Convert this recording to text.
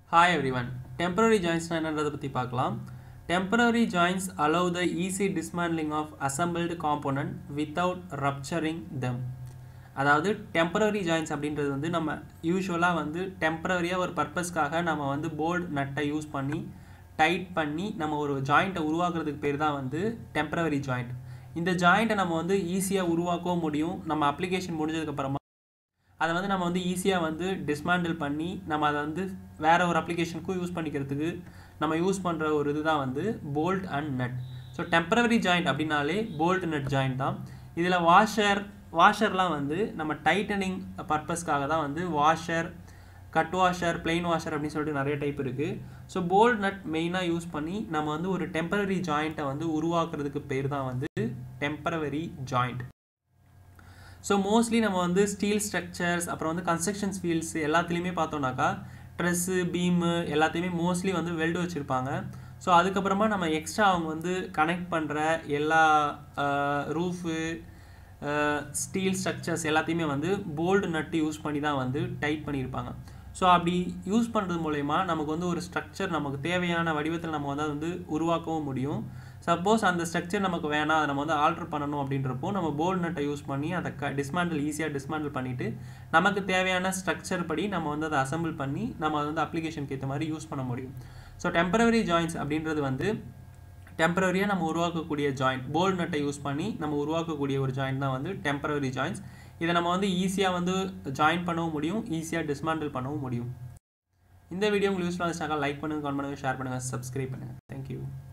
hi everyone temporary ஜாயின்ஸ்னால் என்னன்றதை பற்றி பார்க்கலாம் temporary joints allow the easy dismantling of assembled component without rupturing them அதாவது temporary joints அப்படின்றது வந்து நம்ம யூஸ்வலாக வந்து டெம்பரரியாக ஒரு பர்பஸ்க்காக நம்ம வந்து போல்ட் நட்டை யூஸ் பண்ணி டைட் பண்ணி நம்ம ஒரு ஜாயிண்ட்டை உருவாக்குறதுக்கு பேர் தான் வந்து டெம்பரரி ஜாயிண்ட் இந்த ஜாயிண்ட்டை நம்ம வந்து ஈஸியாக உருவாக்கவும் முடியும் நம்ம அப்ளிகேஷன் முடிஞ்சதுக்கப்புறமா அதை வந்து நம்ம வந்து ஈஸியாக வந்து டிஸ்மேண்டில் பண்ணி நம்ம அதை வந்து வேற ஒரு அப்ளிகேஷனுக்கும் யூஸ் பண்ணிக்கிறதுக்கு நம்ம யூஸ் பண்ணுற ஒரு இதுதான் வந்து bolt and nut so temporary joint அப்படின்னாலே போல்ட் நட் ஜாயிண்ட் தான் இதில் வாஷர் வாஷர்லாம் வந்து நம்ம டைட்டனிங் பர்பஸ்க்காக தான் வந்து washer cut washer plain washer அப்படின்னு சொல்லிட்டு நிறைய டைப் இருக்குது ஸோ போல்ட் நட் மெயினாக யூஸ் பண்ணி நம்ம வந்து ஒரு டெம்பரரி ஜாயிண்ட்டை வந்து உருவாக்குறதுக்கு பேர் தான் வந்து டெம்பரவரி ஜாயிண்ட் ஸோ மோஸ்ட்லி நம்ம வந்து ஸ்டீல் ஸ்ட்ரக்சர்ஸ் அப்புறம் வந்து கன்ஸ்ட்ரக்ஷன்ஸ் ஃபீல்ட்ஸ் எல்லாத்துலேயுமே பார்த்தோம்னாக்கா ட்ரெஸ்ஸு பீமு எல்லாத்தையுமே மோஸ்ட்லி வந்து வெல்டு வச்சுருப்பாங்க ஸோ அதுக்கப்புறமா நம்ம எக்ஸ்ட்ரா அவங்க வந்து கனெக்ட் பண்ணுற எல்லா ரூஃபு ஸ்டீல் ஸ்ட்ரக்சர்ஸ் எல்லாத்தையுமே வந்து போல்டு நட்டு யூஸ் பண்ணி தான் வந்து டைட் பண்ணியிருப்பாங்க ஸோ அப்படி யூஸ் பண்ணுறது மூலயமா நமக்கு வந்து ஒரு ஸ்ட்ரக்சர் நமக்கு தேவையான வடிவத்தில் நம்ம வந்து அதை வந்து உருவாக்கவும் முடியும் சப்போஸ் அந்த ஸ்ட்ரக்சர் நமக்கு வேணாம் அதை நம்ம வந்து ஆல்ட்ரு பண்ணணும் அப்படின்றப்போ நம்ம போல்ட் நட்டை யூஸ் பண்ணி அதை க டிஸ்மேண்டில் ஈஸியாக டிஸ்மேண்டில் பண்ணிவிட்டு நமக்கு தேவையான ஸ்ட்ரக்சர் படி நம்ம வந்து அதை அசம்பிள் பண்ணி நம்ம அதை வந்து அப்ளிகேஷனுக்கு ஏற்ற மாதிரி யூஸ் பண்ண முடியும் ஸோ டெம்பரவரி ஜாயின்ஸ் அப்படின்றது வந்து டெம்பரரியாக நம்ம உருவாக்கக்கூடிய ஜாயிண்ட் போல்ட் நட்டை யூஸ் பண்ணி நம்ம உருவாக்கக்கூடிய ஒரு ஜாயிண்ட் தான் வந்து டெம்பரவரி ஜாயின்ஸ் இதை நம்ம வந்து ஈஸியாக வந்து ஜாயின் பண்ணவும் முடியும் ஈஸியாக டிஸ்மேண்டில் பண்ணவும் முடியும் இந்த வீடியோ உங்களுக்கு யூஸ்ஃபுல்லாக இருந்துச்சாக்கா லைக் பண்ணுங்கள் கமெண்ட் பண்ணுங்கள் ஷேர் பண்ணுங்கள் சப்ஸ்கிரைப் பண்ணுங்கள் தேங்க்யூ